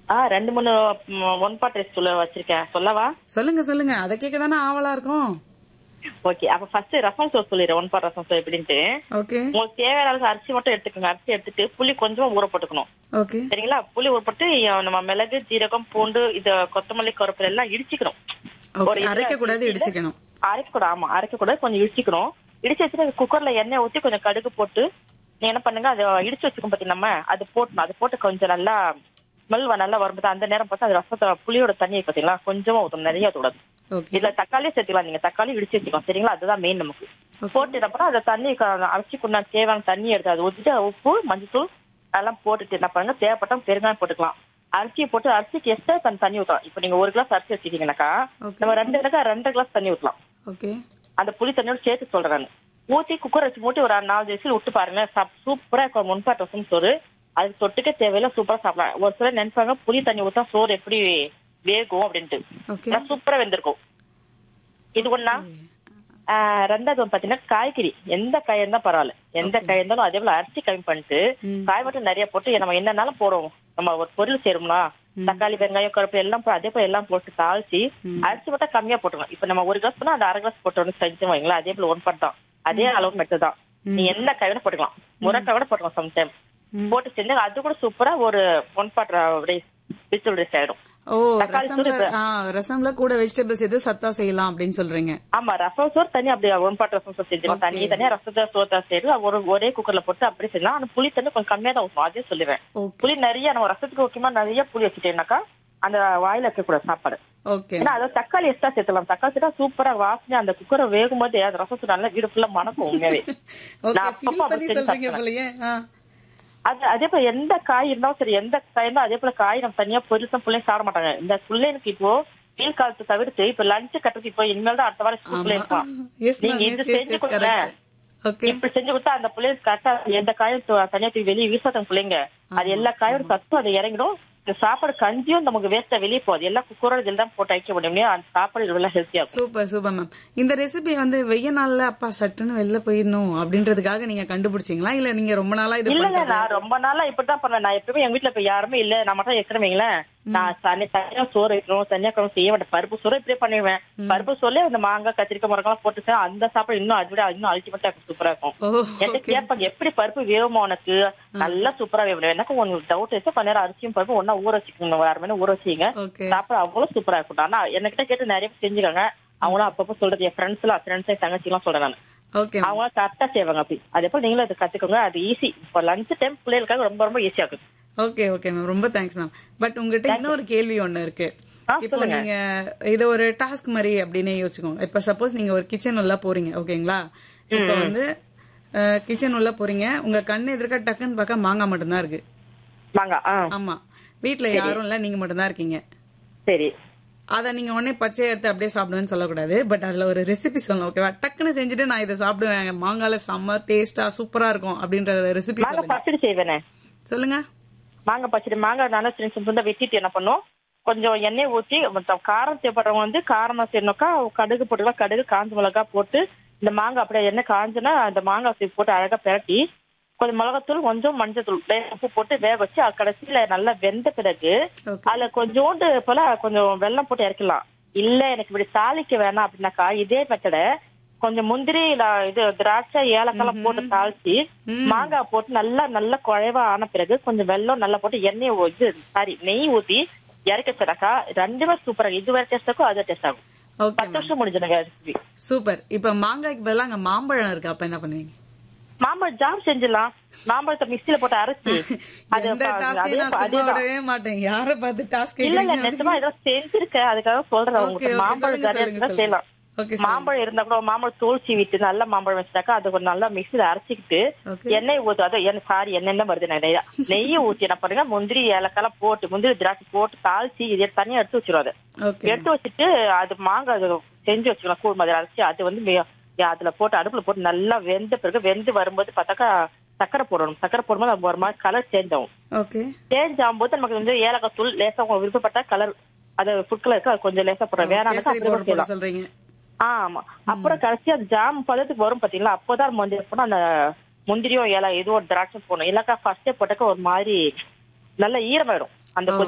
ஆ ரெண்டு மூணு one part rice சொல்ல வச்சிருக்கேன் சொல்லவா சொல்லுங்க சொல்லுங்க அதை கேட்க தானே ஆவலா இருக்கும் ஓகே அப்ப ஃபர்ஸ்ட் ரசம் சோறு சொல்லிடுறேன் ஒன் பார்ட் ரசம் சோறு எப்படின்ட்டு ஓகே உங்களுக்கு தேவையான அளவுக்கு அரிசி மட்டும் எடுத்துக்கோங்க அரிசி எடுத்துட்டு புளி கொஞ்சமா ஊற போட்டுக்கணும் ஓகே சரிங்களா புளி ஊற போட்டு அஹ், நம்ம மிளகு ஜீரகம் பூண்டு இது கொத்தமல்லி கருவேப்பிலை எல்லாம் இடிச்சுக்கணும் ஓகே ஒரு அரைக்க இதுல கூடாது மிக்ஸில இடிச்சுக்கணும் அரைக்க கூடாது ஆமா அரைக்க கூடாது கொஞ்சம் இடிச்சுக்கணும் இடிச்சு வச்சுட்டு குக்கர்ல எண்ணெய் ஊத்தி கொஞ்சம் கடுகு போட்டு நீ என்ன பண்ணுங்க அதை இடிச்சு வச்சுக்கோம் பாத்தீங்க நம்ம அது போட்டணும் அது போட்டு கொஞ்சம் நல்லா ஸ்மெல் நல்லா வரும்போது அந்த நேரம் பார்த்தா அது ரசத்தை புளியோட தண்ணியை பாத்தீங்களா கொஞ்சமா ஊத்தணும் நிறைய ஊத்தக்கூடாது ஓகே இதுல தக்காளியும் சேர்த்துக்கலாம் நீங்க தக்காளி இடிச்சு வச்சுக்கோங்க சரிங்களா அதுதான் மெயின் நமக்கு போட்டு அப்புறம் அந்த தண்ணி க- அரைச்சி கொண்டா தேவையான தண்ணி எடுத்து அதை ஊத்திட்டு உப்பு மஞ்சத்தூள் அதெல்லாம் போட்டுட்டு என்ன பண்ணுங்க தேவைப்பட்டா பெருங்காயம் போட்டுக்கலாம் அரிசியை போட்டு அரிசிக்கு எக்ஸ்ட்ரா தண்ணி தண்ணி ஊத்தலாம் இப்போ நீங்க ஒரு கிளாஸ் அரிசி வச்சுக்கீங்கன்னாக்கா Okay. நம்ம ரெண்டு கிலோ ரெண்டு கிளாஸ் தண்ணி ஊத்தலாம் ஓகே அந்த புளி தண்ணியோட சேர்த்து சொல்றேன் நான் ஊத்தி குக்கர் வச்சு மூட்டி ஒரு நாலு விசில் விட்டு பாருங்க சூப்பரா இருக்கும் முன்பாட்டு ரசம் சோறு அதுக்கு தொட்டுக்க தேவையில்ல சூப்பரா சாப்பிடலாம் ஒரு சிலர் நினைப்பாங்க புளி தண்ணி ஊத்தா சோறு எப்படி வேகும் அப்படின்ட்டு ஓகே ஆனா சூப்பரா வெந்திருக்கும் இது ஒண்ணா ஆஹ் ரெண்டாவது வந்து பாத்தீங்கன்னா காய்கறி எந்த காய் இருந்தா பரவாயில்ல எந்த காய் இருந்தாலும் அதே போல அரிசி கம்மி பண்ணிட்டு ம். காய் மட்டும் நிறைய போட்டு நம்ம என்னன்னாலும் போடுவோம் நம்ம ஒரு பொருள் சேரும்னா தக்காளி வெங்காயம் கருப்பு எல்லாம் போ- அதே போல எல்லாம் போட்டு தாளிச்சு அரிசி மட்டும் கம்மியா போட்டுருங்க இப்ப நம்ம ஒரு கிளாஸ் பண்ணா அந்த அரை கிளாஸ் போட்டோம்னு செஞ்சு வைங்களா அதே போல ஒன் பார்ட் தான் அதே அளவு மெட்டு தான் நீ என்ன காய் வேணா போட்டுக்கலாம் முருங்காய் கூட போட்டுக்கலாம் சம்டைம் போட்டு செஞ்சு அது கூட சூப்பரா ஒரு one part rice vegetable rice ஆயிடும் ஓ தக்காளி ரசம்ல சூடு. ஆ, ரசம்ல கூட வெஜிடபிள்ஸ் எது சத்தா செய்யலாம் அப்படின்னு சொல்றீங்க ஆமா ரசம் சோறு தனி அப்படியே ஒன் பாட் ரசம் சோறு செஞ்சிடும் தனி தனியா ரசத்தை சோத்தா செய்து ஒரு ஒரே குக்கர்ல போட்டு அப்படியே செய்யலாம் ஆனா புளி தண்ணி கொஞ்சம் கம்மியா தான் ஊற்றும் அதே சொல்லிடுறேன் ஓகே புளி நிறைய நம்ம ரசத்துக்கு முக்கியமா நிறைய புளி வச்சுட்டேன்னாக்கா அந்த வாயில வைக்க கூடாது சாப்பாடு ஓகே ஏன்னா அதாவது தக்காளி எக்ஸ்ட்ரா சேர்த்தலாம் தக்காளி சேர்த்தா சூப்பரா வாசனை அந்த குக்கரை வேகும் போது அந்த ரசத்து நல்லா வீடு ஃபுல்லா மணக்கும் உண்மையாவே ஓகே நான் ஃபீல் அப்பப்போ பண்ணி அப்படி செஞ்சு சொல்றீங்க சாப்பிடுவேன். போலயே ஆ. அது அதே போல எந்த காய் இருந்தாலும் சரி எந்த காய் இருந்தாலும் அதே போல காய் நம்ம தனியா பொரிசம் பிள்ளைங்க சாப்பிட மாட்டாங்க இந்த பிள்ளைங்களுக்கு இப்போ வெயில் காலத்தை தவிர்த்து இப்ப லஞ்ச் கட்டுறது இப்போ இனிமேல் தான் அடுத்த வாரம் ஸ்கூல்ல இருப்பான் எஸ் நீங்க மேம் இது எஸ் எஸ் செஞ்சு எஸ் கொடுங்க கரெக்ட் ஓகே இப்படி செஞ்சு கொடுத்தா அந்த பிள்ளைங்க கரெக்டா எந்த காயும் து- தனியா தூக்கி வெளியே வீசாதங்க பிள்ளைங்க அது எல்லா காயோட சத்தும் அது இறங்கிடும் இந்த சாப்பாடு கஞ்சியும் நமக்கு வேஸ்டா வெளியே போகுது எல்லாம் குக்கரோட இதில் தான் போட்டு வைக்க முடியும் அந்த சாப்பாடு எல்லாம் ஹெல்த்தியா இருக்கும் சூப்பர் சூப்பர் மேம் இந்த ரெசிபி வந்து வெய்ய நாள்ல அப்பா சட்டுன்னு வெளில போயிடணும் அப்படின்றதுக்காக நீங்க கண்டுபிடிச்சீங்களா இல்ல நீங்க ரொம்ப நாளா இது இல்ல இல்ல பண்றது நான் ரொம்ப நாளா இப்படிதான் பண்ணேன் நான் எப்பவுமே எங்க வீட்டுல இப்ப யாருமே இல்ல நான் மட்டும் இருக்கிறேன் வைங்களேன் நான் தனி தனியா சோறு வைக்கணும் தனியா குழம்பு செய்ய மாட்டேன் பருப்பு சோறு இப்படியே பண்ணுவேன் பருப்பு சோறுல இந்த மாங்காய் கத்திரிக்காய் முருங்கெல்லாம் போட்டு செஞ்சா அந்த சாப்பாடு இன்னும் அதை விட இன்னும் அல்டிமேட்டா இருக்கும் சூப்பரா இருக்கும் ஓ என்கிட்ட கேட்பாங்க எப்படி பருப்பு வேகுமா உனக்கு நல்லா சூப்பரா வேணும் எனக்கு உங்களுக்கு டவுட் வச்சு கொஞ்ச நேரம் அரிசியும் பருப்பு ஒன்னா ஊற வச்சுக்கோங்க ஒரு அரை மணி நேரம் ஊற வச்சுங்க ஓகே சாப்பாடு அவ்வளவு சூப்பரா இருக்கும் ஆனா என்கிட்ட கேட்டு நிறைய பேர் செஞ்சுக்காங்க அவங்களும் அப்பப்போ சொல்றது என் ஃப்ரெண்ட்ஸ் எல்லாம் ஃப்ரெண்ட்ஸ் தங்கச்சி எல்லாம் சொல்றேன் நான் ஓகே அவங்க கரெக்டா செய்வாங்க அப்படி அதே போல நீங்களும் அதை கத்துக்கோங்க அது ஈஸி இப்போ லஞ்ச் டைம் பிள்ளைகளுக்காக ரொம்ப ரொம்ப ஈஸியா இருக்கும் ஓகே ஓகே மேம் ரொம்ப தேங்க்ஸ் மேம் பட் உங்ககிட்ட இன்னொரு கேள்வி ஒண்ணு இருக்கு ஆ, இப்போ நீங்க இது ஒரு டாஸ்க் மாதிரி அப்படின்னே யோசிச்சுக்கோங்க இப்ப சப்போஸ் நீங்க ஒரு கிச்சன் உள்ள போறீங்க ஓகேங்களா இப்போ வந்து கிச்சன் உள்ள போறீங்க உங்க கண்ணு எதிர்க்க டக்குன்னு பார்க்க மாங்காய் மட்டும்தான் இருக்கு வாங்க ஆ ஆமா வீட்ல யாரும் இல்ல நீங்க மட்டும்தான் இருக்கீங்க சரி அத நீங்க உடனே பச்சை எடுத்து அப்படியே சாப்பிடுவேன்னு சொல்லக்கூடாது பட் அதுல ஒரு ரெசிபி சொல்லணும் ஓகேவா டக்குன்னு செஞ்சுட்டு நான் இதை சாப்பிடுவேன் மாங்கால செம்ம டேஸ்டா சூப்பரா இருக்கும் அப்படின்ற ரெசிபி மாங்காய் சொல்லுங்க பச்சடி செய்வேனே சொல்லுங்க மாங்காய் பச்சடி மாங்காய் நல்லா சின்ன சின்ன துண்டா வெட்டிட்டு என்ன பண்ணும் கொஞ்சம் எண்ணெய் ஊத்தி மொத்தம் காரம் தேவைப்படுறவங்க வந்து காரமா செய்யணுக்கா கடுகு போட்டுக்கலாம் கடுகு காஞ்ச மிளகா போட்டு இந்த மாங்காய் அப்படியே எண்ணெய் காஞ்சுனா அந்த மாங்காய் தூக்கி போட்டு அழகா பிரட்டி கொஞ்சம் மிளகாத்தூள் கொஞ்சம் மஞ்சத்தூள் லேசா உப்பு போட்டு வேக வச்சு அது கடைசியில நல்லா வெந்த பிறகு ஓகே அதுல கொஞ்சோண்டு போல கொஞ்சம் வெல்லம் போட்டு இறக்கலாம் இல்ல எனக்கு இப்படி தாளிக்க வேணாம் அப்படின்னாக்கா இதே மெத்தட கொஞ்சம் முந்திரி இல்ல இது திராட்சை ஏலக்காய் போட்டு தாளிச்சு மாங்காய் போட்டு நல்லா நல்லா குழைவா ஆன பிறகு கொஞ்சம் வெல்லம் நல்லா போட்டு எண்ணெய் ஊ- இது சாரி நெய் ஊத்தி இறக்கி வச்சாக்கா ரெண்டுமே சூப்பரா இது வேற டேஸ்ட் ஆகும் அது டேஸ்ட் ஆகும் ஓகே பத்து வருஷம் முடிஞ்சுடுங்க ரெசிபி சூப்பர் இப்ப மாங்காய்க்கு பதிலா அங்க மாம்பழம் இருக்கு அப்ப என்ன பண்ணுவீங்க மாம்பழம் ஜாம் செஞ்சிடலாம் மாம்பழத்தை மிக்சியில போட்டு அரைச்சு அது எந்த ப- டாஸ்கையும் அதே நான் சும்மா அதேதான். விடவே மாட்டேன் யார பார்த்து டாஸ்க் இல்ல இல்ல நெசமா ஏதோ செஞ்சிருக்கேன் அதுக்காக சொல்றேன் ஓகே உங்களுக்கு ஓகே மாம்பழம் சொல்லுங்க ஜாலியா சொல்லுங்க இருந்தா செய்யலாம் ஓகே மாம்பழம் இருந்தா கூட மாம்பழம் தோல் சீவிட்டு நல்ல மாம்பழம் வச்சுட்டாக்கா அது ஒரு நல்லா மிக்சியில அரைச்சிக்கிட்டு ஓகே எண்ணெய் ஊத்து அது என்ன சாரி எண்ணெய் தான் வருது நிறைய நெய்யை ஊத்தி என்ன பண்ணுங்க முந்திரி ஏலக்காய் போட்டு முந்திரி திராட்சை போட்டு தாளிச்சு இதை தனியா எடுத்து வச்சிரும் அது ஓகே எடுத்து வச்சுட்டு அது மாங்காய் அது செஞ்சு வச்சுக்கலாம் கூழ் மாதிரி அரைச்சு அது வந்து மே- அதுல போட்டு அடுப்புல போட்டு நல்லா வெந்த பிறகு வெந்து வரும்போது பார்த்தாக்கா சக்கரை போடணும் சக்கரை போடும்போது அது ஒரு மாதிரி கலர் சேஞ்ச் ஆகும் ஓகே சேஞ்ச் ஆகும்போது நமக்கு வந்து ஏலக்காய் தூள் லேசா உங்களுக்கு விருப்பப்பட்ட கலர் அது ஃபுட் கலருக்கு அது கொஞ்சம் லேசா போடுறோம் வேணாம் கேசரி பவுடர் போட சொல்றீங்க ஆமா அப்புறம் கடைசி அது ஜாம் பதத்துக்கு வரும் பாத்தீங்களா அப்போதான் நம்ம வந்து எப்படின்னா அந்த முந்திரியும் ஏலா ஏதோ ஒரு திராட்சை போடணும் இல்லக்கா ஃபர்ஸ்டே போட்டாக்க ஒரு மாதிரி நல்ல ஈரமாயிடும் அந்த ஓ.